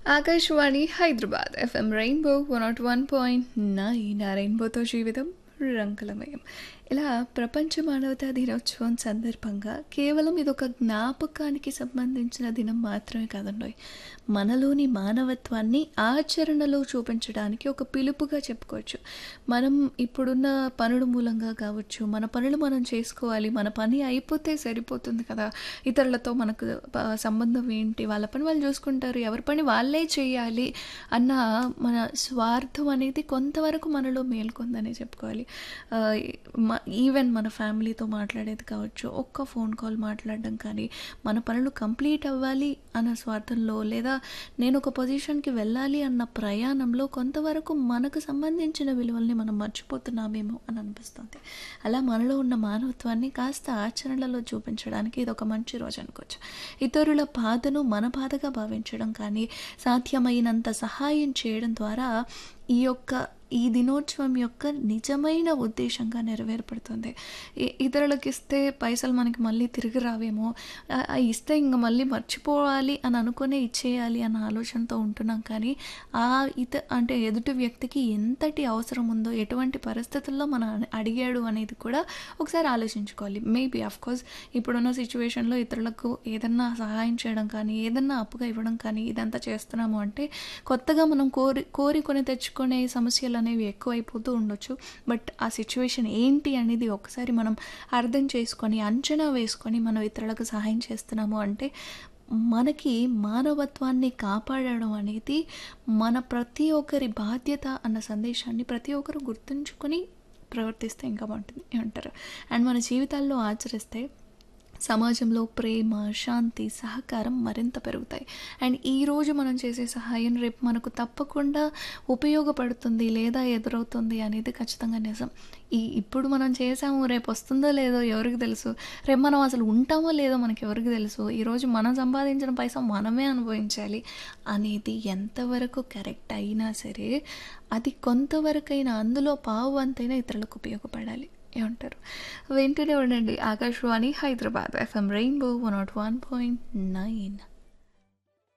Akashvani Hyderabad FM rainbow one naught one point nine ఆ రెయిన్బోతో జీవితం రంగులమయం ఇలా ప్రపంచ మానవతా దినోత్సవం సందర్భంగా కేవలం ఇదొక జ్ఞాపకానికి సంబంధించిన దినం మాత్రమే కాదండి మనలోని మానవత్వాన్ని ఆచరణలో చూపించడానికి ఒక పిలుపుగా చెప్పుకోవచ్చు మనం ఇప్పుడున్న పనుల మూలంగా కావచ్చు మన పనులు మనం చేసుకోవాలి మన పని అయిపోతే సరిపోతుంది కదా ఇతరులతో మనకు ప- సంబంధం ఏంటి వాళ్ళ పని వాళ్ళు చూసుకుంటారు ఎవరి పని వాళ్ళే చేయాలి అన్న మన స్వార్థం అనేది కొంతవరకు మనలో మేల్కొందనే చెప్పుకోవాలి ఆ, మ- ఈవెన్ మన ఫ్యామిలీతో మాట్లాడేది కావచ్చు ఒక్క ఫోన్ కాల్ మాట్లాడడం కానీ మన పనులు కంప్లీట్ అవ్వాలి అన్న స్వార్థంలో లేదా నేను ఒక పొజిషన్కి వెళ్ళాలి అన్న ప్రయాణంలో కొంతవరకు మనకు సంబంధించిన విలువల్ని మనం మర్చిపోతున్నామేమో అని అనిపిస్తుంది అలా మనలో ఉన్న మానవత్వాన్ని కాస్త ఆచరణలో చూపించడానికి ఇది ఒక మంచి రోజు అనుకోవచ్చు ఇతరుల బాధను మన బాధగా భావించడం కానీ సాధ్యమైనంత సహాయం చేయడం ద్వారా ఈ యొక్క ఈ దినోత్సవం యొక్క నిజమైన ఉద్దేశంగా నెరవేర్పడుతుంది ఇ- ఇతరులకు ఇస్తే పైసలు మనకి మళ్ళీ తిరిగి రావేమో ఆ- ఆ ఇస్తే ఇంక మళ్ళీ మర్చిపోవాలి అని అనుకునే ఇచ్చేయాలి అన్న ఆలోచనతో ఉంటున్నాం కానీ ఆ ఇత అంటే ఎదుటి వ్యక్తికి ఎంతటి అవసరం ఉందో ఎటువంటి పరిస్థితుల్లో మనం అడి- అడిగాడు అనేది కూడా ఒకసారి ఆలోచించుకోవాలి మేబీ కోర్స్ ఇప్పుడున్న సిచ్యువేషన్లో ఇతరులకు ఏదన్నా సహాయం చేయడం కానీ ఏదన్నా అప్పుగా ఇవ్వడం కానీ ఇదంతా చేస్తున్నాము అంటే కొత్తగా మనం కోరి కోరికొని తెచ్చుకునే సమస్యలు అనేవి ఎక్కువైపోతూ ఉండొచ్చు బట్ ఆ సిచ్యువేషన్ ఏంటి అనేది ఒకసారి మనం అర్థం చేసుకొని అంచనా వేసుకొని మనం ఇతరులకు సహాయం చేస్తున్నాము అంటే మనకి మానవత్వాన్ని కాపాడడం అనేది మన ప్రతి ఒక్కరి బాధ్యత అన్న సందేశాన్ని ప్రతి ఒక్కరు గుర్తుంచుకొని ప్రవర్తిస్తే ఇంకా బాగుంటుంది ఏమంటారు అండ్ మన జీవితాల్లో ఆచరిస్తే సమాజంలో ప్రేమ శాంతి సహకారం మరింత పెరుగుతాయి అండ్ ఈరోజు మనం చేసే సహాయం రేపు మనకు తప్పకుండా ఉపయోగపడుతుంది లేదా ఎదురవుతుంది అనేది ఖచ్చితంగా నిజం ఈ ఇప్పుడు మనం చేసాము రేపు వస్తుందో లేదో ఎవరికి తెలుసు రేపు మనం అసలు ఉంటామో లేదో మనకి ఎవరికి తెలుసు ఈరోజు మనం సంపాదించిన పైసా మనమే అనుభవించాలి అనేది ఎంతవరకు కరెక్ట్ అయినా సరే అది కొంతవరకైనా అందులో పావు వంతైనా ఇతరులకు ఉపయోగపడాలి ఏమంటారు వింటూనే ఉండండి Akashvani Hyderabad FM rainbow one naught one point nine